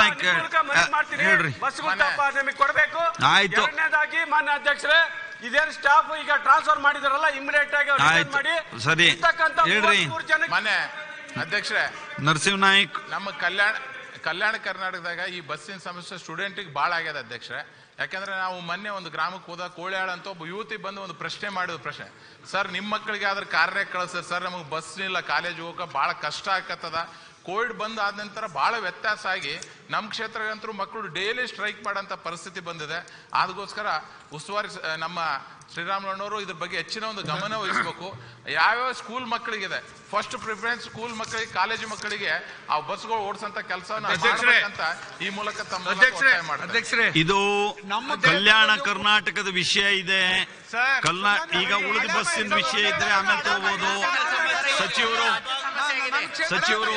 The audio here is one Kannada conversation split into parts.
ನಾಯ್ಕ ನಿಮ್ ಮೂಲಕ ಮನವಿ ಮಾಡ್ತೀನಿ ಹೇಳ್ರಿ ಬಸ್ಗಳು ತಪ್ಪ ನಿಮಗೆ ಕೊಡಬೇಕು ಆಯ್ತು. ಎರಡನೇದಾಗಿ ಮಾನ್ಯ ಅಧ್ಯಕ್ಷರೇ ಇದೇನು ಸ್ಟಾಫ್ ಈಗ ಟ್ರಾನ್ಸ್ಫರ್ ಮಾಡಿದಾರಲ್ಲ ಇಮಿಡಿಯೇಟ್ ಆಗಿ ಅವ್ರು resign ಆಯ್ತು. ಮಾಡಿ ಸರಿ. ಇರ್ತಕ್ಕಂಥ ಹೇಳ್ರಿ. ಮೂವತ್ಮೂರು ಜನಕ್ಕೆ ಮನೆ ಅಧ್ಯಕ್ಷರೇ ನರಸಿಂಹ ನಾಯ್ಕ್ ನಮ್ಮ ಕಲ್ಯಾಣ ಕಲ್ಯಾಣ ಕರ್ನಾಟಕದಾಗ ಈ ಬಸ್ಸಿನ ಸಮಸ್ಯೆ ಸ್ಟೂಡೆಂಟಿಗೆ ಭಾಳ ಆಗ್ಯದ ಅಧ್ಯಕ್ಷರೇ ಯಾಕಂದ್ರೆ ನಾವು ಮೊನ್ನೆ ಒಂದು ಗ್ರಾಮಕ್ಕೆ ಹೋದಾಗ ಕೋಳ್ಯಾಳ ಅಂತ ಒಬ್ಬ ಯುವತಿ ಬಂದು ಒಂದು ಪ್ರಶ್ನೆ ಮಾಡಿದ ಪ್ರಶ್ನೆ ಸರ್ ನಿಮ್ಮ ಮಕ್ಕಳಿಗೆ ಆದ್ರೆ ಕಾರ್ಯ ಕಳಿಸ ಸರ್ ನಮಗೆ ಬಸ್ ಇಲ್ಲ ಕಾಲೇಜ್ ಹೋಗಕ್ಕೆ ಭಾಳ ಕಷ್ಟ ಆಕತ್ತದ ಕೋವಿಡ್ ಬಂದ್ ಆದ ನಂತರ ಭಾಳ ವ್ಯತ್ಯಾಸ ಆಗಿ ನಮ್ಮ ಕ್ಷೇತ್ರಗಂತರೂ ಮಕ್ಕಳು ಡೈಲಿ ಸ್ಟ್ರೈಕ್ ಮಾಡೋಂಥ ಪರಿಸ್ಥಿತಿ ಬಂದಿದೆ ಅದಕ್ಕೋಸ್ಕರ ಉಸ್ತುವಾರಿ ಸ- ನಮ್ಮ ಶ್ರೀರಾಮುಲಣ್ಣವರು ಇದ್ರ ಬಗ್ಗೆ ಹೆಚ್ಚಿನ ಒಂದು ಗಮನ ವಹಿಸಬೇಕು ಯಾವ್ಯಾವ ಸ್ಕೂಲ್ ಮಕ್ಕಳಿಗಿದೆ ಫಸ್ಟ್ ಪ್ರಿಫರೆನ್ಸ್ ಸ್ಕೂಲ್ ಮಕ್ಕಳಿಗೆ ಕಾಲೇಜು ಮಕ್ಕಳಿಗೆ ಆ ಬಸ್ಗಳು ಓಡಿಸಂತ ಕೆಲಸವನ್ನ ಅಧ್ಯಕ್ಷರೇ. ಮಾಡ್ಬೇಕಂತ ಈ ಮೂಲಕ ತಮ್ಮ ಅಧ್ಯಕ್ಷರೇ ಮಾಡ್ತಾರೆ ಅಧ್ಯಕ್ಷರೇ ಇದು ನಮ್ಮ ಕಲ್ಯಾಣ ದೇಶದಲ್ಲಿ- ಕರ್ನಾಟಕದ ವಿಷಯ ಇದೆ ಸರ್ ಕಲ್ನಾ ಈಗ ಉಳಿದ ಬಸ್ಸಿನ ವಿಷಯ ಇದ್ರೆ ಆಮೇಲೆ ತಗೋಬಹುದು ಸಚಿವರು ಸಚಿವರು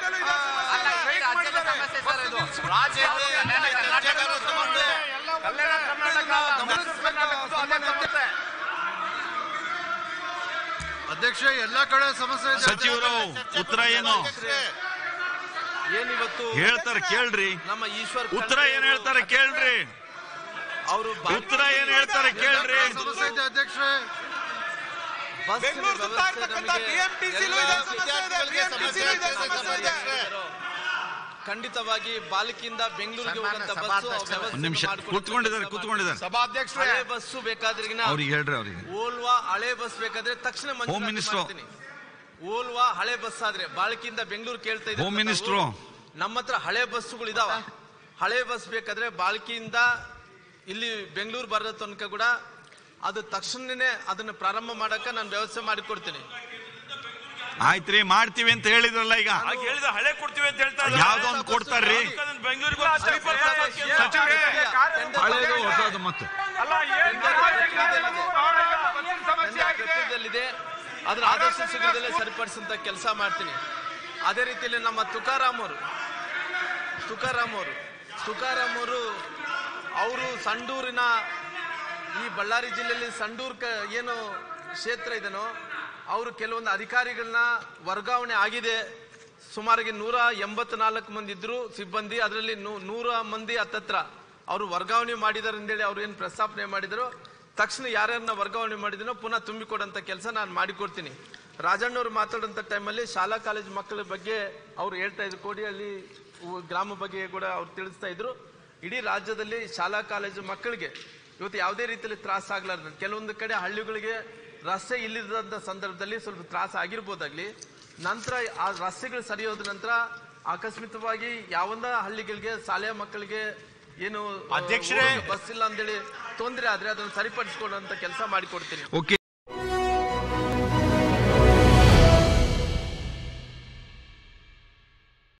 ಕಲ್ಯಾಣ ಕರ್ನಾಟಕ ಮೈಸೂರು ಕರ್ನಾಟಕದ್ದು ಅದೇ ಸಮಸ್ಯೆ. ಅಧ್ಯಕ್ಷ ಎಲ್ಲಾ ಕಡೆ ಸಮಸ್ಯೆ ಇದೆ. ಸಚಿವರು ಉತ್ತರ ಏನು ಏನಿವತ್ತು ಹೇಳ್ತಾರೆ ಕೇಳ್ರಿ ನಮ್ಮ ಈಶ್ವರ್ ಉತ್ತರ ಏನ್ ಹೇಳ್ತಾರೆ ಕೇಳ್ರಿ ಅವರು ಉತ್ತರ ಏನ್ ಹೇಳ್ತಾರೆ ಕೇಳ್ರಿ ಸಮಸ್ಯೆ ಇದೆ ಅಧ್ಯಕ್ಷರೇ ಬಸ್ ಬೆಂಗಳೂರು ಸುತ್ತಾ ಇರ್ತಕ್ಕಂಥ BMTC ಲೂ ಇದೆ ಸಮಸ್ಯೆ ಇದೆ, BMTC ಲೂ ಇದೆ ಸಮಸ್ಯೆ ಇದೆ. ಖಂಡಿತವಾಗಿ ಬಾಲಕಿಯಿಂದ ಬೆಂಗಳೂರಿಗೆ ಸನ್ಮಾನ್ಯ ಹೋಗಂತ ಬಸ್ಸು ಸಭಾಧ್ಯಕ್ಷರೇ. ವ್ಯವಸ್ಥೆ ಒಂದ್ ನಿಮಿಷ ಮಾಡ್ಕೊಡಕ್ಕೆ ಕೂತ್ಕೊಂಡಿದ್ದಾರೆ ಕೆಲಸ ಕೂತ್ಕೊಂಡಿದ್ದಾರೆ ಸಭಾಧ್ಯಕ್ಷರೇ ಹಳೆ ಬಸ್ಸು ಬೇಕಾದ್ರಿಗಿನ ಅವ್ರಿಗೆ ಹೇಳ್ರಿ ಅವ್ರಿಗೆ ಓಲ್ವಾ ಹಳೆ ಬಸ್ ಬೇಕಾದ್ರೆ ತಕ್ಷಣ ಮಂಜೂರಾತಿ ಹೋಮ್ ಮಿನಿಸ್ಟ್ರು. ಮಾಡ್ತೀನಿ. ಓಲ್ವಾ ಹಳೆ ಬಸ್ ಆದ್ರೆ ಬಾಳಕಿಂದ ಬೆಂಗಳೂರು ಕೇಳ್ತಾ ಇದ್ದಾರೆ ಹೋಮ್ ತಾವು. ಮಿನಿಸ್ಟ್ರು. ನಮ್ಮ ಹತ್ರ ಹಳೆ ಬಸ್ಸುಗಳು ಇದಾವ ಹಳೆ ಬಸ್ ಬೇಕಾದ್ರೆ ಬಾಳ್ಕಿಯಿಂದ ಇಲ್ಲಿ ಬೆಂಗಳೂರು ಬರೋ ತನಕ ಕೂಡ ಅದು ತಕ್ಷಣನೇ ಅದನ್ನ ಪ್ರಾರಂಭ ಮಾಡಕ ನಾನು ವ್ಯವಸ್ಥೆ ಮಾಡಿಕೊಡ್ತೀನಿ ಆಯ್ತ್ರಿ ಮಾಡ್ತೀವಿ ಅಂತ ಹೇಳಿದ್ರಲ್ಲ ಈಗ ಹೇಳಿದ ಹಳೆ ಕೊಡ್ತೀವಿ ಅಂತ ಹೇಳ್ತಾ ಯಾವ್ದೋ ಒಂದು ಕೊಡ್ತಾರ್ರಿ ಬೆಂಗಳೂರಿಗೆ ಸಚಿವರೇ ಹಳೇದು ಹೊಸದು ಮತ್ತೆ ಅಲ್ಲ ಏನ್ ಸಮಸ್ಯೆ ಆಗಿದೆ ಪ್ರತಿಯಲ್ಲಿದೆ ಅದರ ಆದಷ್ಟು ಶೀಘ್ರದಲ್ಲೇ ಸರಿಪಡಿಸಂತ ಕೆಲಸ ಮಾಡ್ತೀನಿ ಅದೇ ರೀತಿಯಲ್ಲಿ ನಮ್ಮ ತುಕಾರಾಮ್ ಅವರು ತುಕಾರಾಮ್ ಅವರು ತುಕಾರಾಮ್ ಅವರು ಅವರು ಸಂಡೂರಿನ ಈ ಬಳ್ಳಾರಿ ಜಿಲ್ಲೆಯಲ್ಲಿ ಸಂಡೂರ್ ಕ ಏನು ಕ್ಷೇತ್ರ ಇದೆನೋ ಅವರು ಕೆಲವೊಂದು ಅಧಿಕಾರಿಗಳನ್ನ ವರ್ಗಾವಣೆ ಆಗಿದೆ ಸುಮಾರಿಗೆ ನೂರ ಎಂಬತ್ನಾಲ್ಕು ಮಂದಿ ಇದ್ರು ಸಿಬ್ಬಂದಿ ಅದರಲ್ಲಿ ನೂರ ಮಂದಿ ಹತ್ತತ್ರ ಅವರು ವರ್ಗಾವಣೆ ಮಾಡಿದಾರೆ ಅಂತೇಳಿ ಅವ್ರು ಏನು ಪ್ರಸ್ತಾಪನೆ ಮಾಡಿದ್ರು ತಕ್ಷಣ ಯಾರ್ಯಾರನ್ನ ವರ್ಗಾವಣೆ ಮಾಡಿದನೋ ಪುನಃ ತುಂಬಿಕೊಡಂತ ಕೆಲಸ ನಾನು ಮಾಡಿಕೊಡ್ತೀನಿ ರಾಜಣ್ಣವ್ರು ಮಾತಾಡೋಂಥ ಟೈಮಲ್ಲಿ ಶಾಲಾ ಕಾಲೇಜು ಮಕ್ಕಳ ಬಗ್ಗೆ ಅವ್ರು ಹೇಳ್ತಾ ಇದ್ರು ಕೋಡಿಹಳ್ಳಿ ಊ- ಗ್ರಾಮ ಬಗ್ಗೆ ಕೂಡ ಅವ್ರು ತಿಳಿಸ್ತಾ ಇದ್ರು ಇಡೀ ರಾಜ್ಯದಲ್ಲಿ ಶಾಲಾ ಕಾಲೇಜು ಮಕ್ಕಳಿಗೆ ಇವತ್ತು ಯಾವುದೇ ರೀತಿಯಲ್ಲಿ ತ್ರಾಸ ಆಗ್ಲಾರ್ದು ಕೆಲವೊಂದು ಕಡೆ ಹಳ್ಳಿಗಳಿಗೆ ರಸ್ತೆ ಇಲ್ಲದಂತ ಸಂದರ್ಭದಲ್ಲಿ ಸ್ವಲ್ಪ ತ್ರಾಸ ಆಗಿರ್ಬೋದಾಗ್ಲಿ ನಂತರ ಆ ರಸ್ತೆಗಳು ಸರಿಯೋದ ನಂತರ ಆಕಸ್ಮಿಕವಾಗಿ ಯಾವಂದ ಹಳ್ಳಿಗಳಿಗೆ ಶಾಲೆಯ ಮಕ್ಕಳಿಗೆ ಏನು ಅಧ್ಯಕ್ಷರೇ. ಬಸ್ ಇಲ್ಲ ಅಂತೇಳಿ ತೊಂದರೆ ಆದ್ರೆ ಅದನ್ನು ಸರಿಪಡಿಸ್ಕೊಳ್ಳುವಂತ ಕೆಲಸ ಮಾಡಿಕೊಡ್ತೀನಿ ಓಕೆ